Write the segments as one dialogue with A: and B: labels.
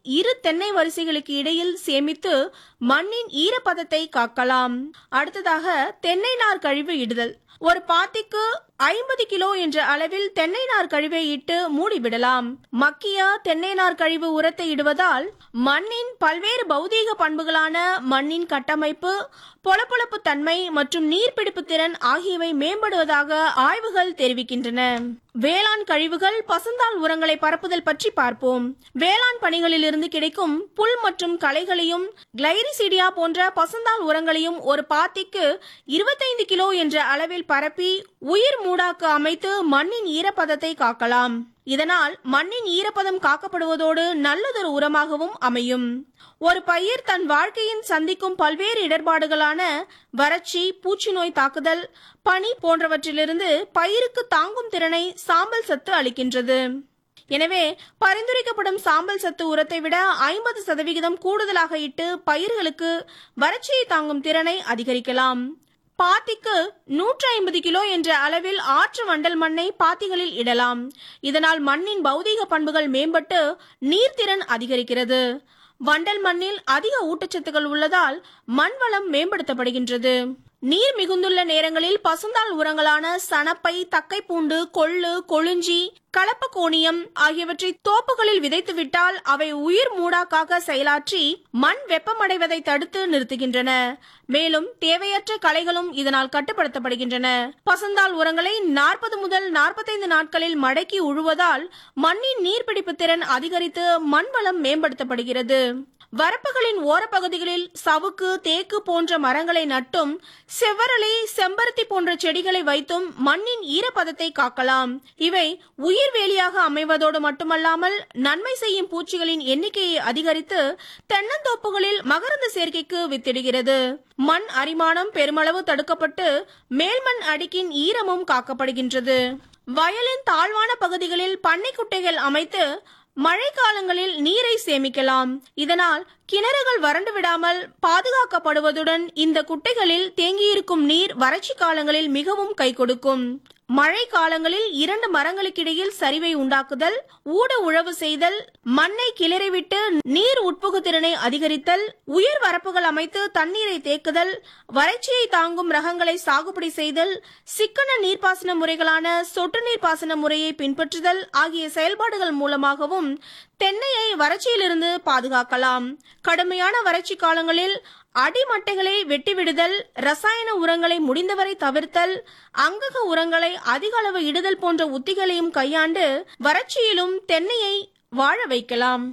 A: இரு தென்னை வரிசைகளுக்கு இடையில் சேமித்து மண்ணின் ஈரப்பதத்தை காக்கலாம் அடுத்ததாக தென்னை நார் கழிவு இடுதல் ஒரு பாத்திக்கு ஐம்பது கிலோ என்ற அளவில் தென்னை நார் கழிவை இட்டு மூடிவிடலாம் மக்கிய தென்னை நார் கழிவு உரத்தை இடுவதால் மண்ணின் பல்வேறு பௌதீக பண்புகளான மண்ணின் கட்டமைப்பு பொலப்பொலப்பு தன்மை மற்றும் நீர்பிடிப்பு திறன் ஆகியவை மேம்படுவதாக ஆய்வுகள் தெரிவிக்கின்றன வேளாண் கழிவுகள் பசுந்தாள் உரங்களை பரப்புதல் பற்றி பார்ப்போம் வேளாண் பணிகளிலிருந்து கிடைக்கும் புல் மற்றும் களைகளையும் கிளைரிசிடியா போன்ற பசுந்தாள் உரங்களையும் ஒரு பாத்திக்கு இருபத்தைந்து கிலோ என்ற அளவில் பரப்பி உயிர் மூடாக்கு அமைத்து மண்ணின் ஈரப்பதத்தை காக்கலாம் இதனால் மண்ணின் ஈரப்பதம் காக்கப்படுவதோடு நல்லதொரு உரமாகவும் அமையும் ஒரு பயிர் தன் வாழ்க்கையின் சந்திக்கும் பல்வேறு இடர்பாடுகளான வறட்சி பூச்சி நோய் தாக்குதல் பனி போன்றவற்றிலிருந்து பயிருக்கு தாங்கும் திறனை சாம்பல் சத்து அளிக்கின்றது எனவே பரிந்துரைக்கப்படும் சாம்பல் சத்து உரத்தை விட ஐம்பது சதவிகிதம் கூடுதலாக இட்டு பயிர்களுக்கு வறட்சியை தாங்கும் திறனை அதிகரிக்கலாம் பாத்திக்கு நூற்றி ஐம்பது கிலோ என்ற அளவில் ஆற்று வண்டல் மண்ணை பாத்திகளில் இடலாம் இதனால் மண்ணின் பௌதீக பண்புகள் மேம்பட்டு நீர்த்திறன் அதிகரிக்கிறது வண்டல் மண்ணில் அதிக ஊட்டச்சத்துக்கள் உள்ளதால் மண் வளம் மேம்படுத்தப்படுகின்றது நீர் மிகுந்துள்ள நேரங்களில் பசுந்தாள் உரங்களான சணப்பை தக்கைப்பூண்டு கொள்ளு கொழுஞ்சி கலப்பக்கோணியம் ஆகியவற்றை தோப்புகளில் விதைத்துவிட்டால் அவை உயிர் மூடாக்காக செயலாற்றி மண் வெப்பமடைவதை தடுத்து நிறுத்துகின்றன மேலும் தேவையற்ற களைகளும் இதனால் கட்டுப்படுத்தப்படுகின்றன பசுந்தாள் உரங்களை நாற்பது முதல் நாற்பத்தைந்து நாட்களில் மடக்கி உழுவதால் மண்ணின் நீர்பிடிப்பு திறன் அதிகரித்து மண் வளம் மேம்படுத்தப்படுகிறது வரப்புகளின் ஓரப்பகுதிகளில் சவுக்கு தேக்கு போன்ற மரங்களை நட்டும் செவ்வரளி செம்பருத்தி போன்ற செடிகளை வைத்தும் மண்ணின் ஈரப்பதத்தை காக்கலாம் இவை உயிர்வேலியாக அமைவதோடு மட்டுமல்லாமல் நன்மை செய்யும் பூச்சிகளின் எண்ணிக்கையை அதிகரித்து தென்னந்தோப்புகளில் மகரந்த சேர்க்கைக்கு வித்திடுகிறது மண் அரிமானம் பெருமளவு தடுக்கப்பட்டு மேல்மண் அடுக்கின் ஈரமும் காக்கப்படுகின்றது வயலின் தாழ்வான பகுதிகளில் பண்ணைக்குட்டைகள் அமைத்து மழை காலங்களில் நீரை சேமிக்கலாம் இதனால் கிணறுகள் வறண்டு விடாமல் பாதுகாக்கப்படுவதுடன் இந்த குட்டைகளில் தேங்கியிருக்கும் நீர் வறட்சி காலங்களில் மிகவும் கை கொடுக்கும் மழை காலங்களில் இரண்டு மரங்களுக்கிடையில் சரிவை உண்டாக்குதல் ஊட உழவு செய்தல் மண்ணை கிளறிவிட்டு நீர் உட்புகு திறனை அதிகரித்தல் உயர் வரப்புகள் அமைத்து தண்ணீரை தேக்குதல் வறட்சியை தாங்கும் ரகங்களை சாகுபடி செய்தல் சிக்கன நீர்ப்பாசன முறைகளான சொட்டு நீர் பாசன முறையை பின்பற்றுதல் ஆகிய செயல்பாடுகள் மூலமாகவும் தென்னையை வறட்சியிலிருந்து பாதுகாக்கலாம் கடுமையான வறட்சி காலங்களில் அடிமட்டைகளை வெட்டிவிடுதல் ரசாயன உரங்களை முடிந்தவரை தவிர்த்தல் அங்கக உரங்களை அதிக அளவு இடுதல் போன்ற உத்திகளையும் கையாண்டு வறட்சியிலும் தென்னையை வாழ வைக்கலாம்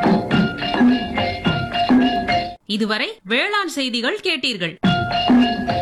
B: இதுவரை வேளாண் செய்திகள் கேட்டீர்கள்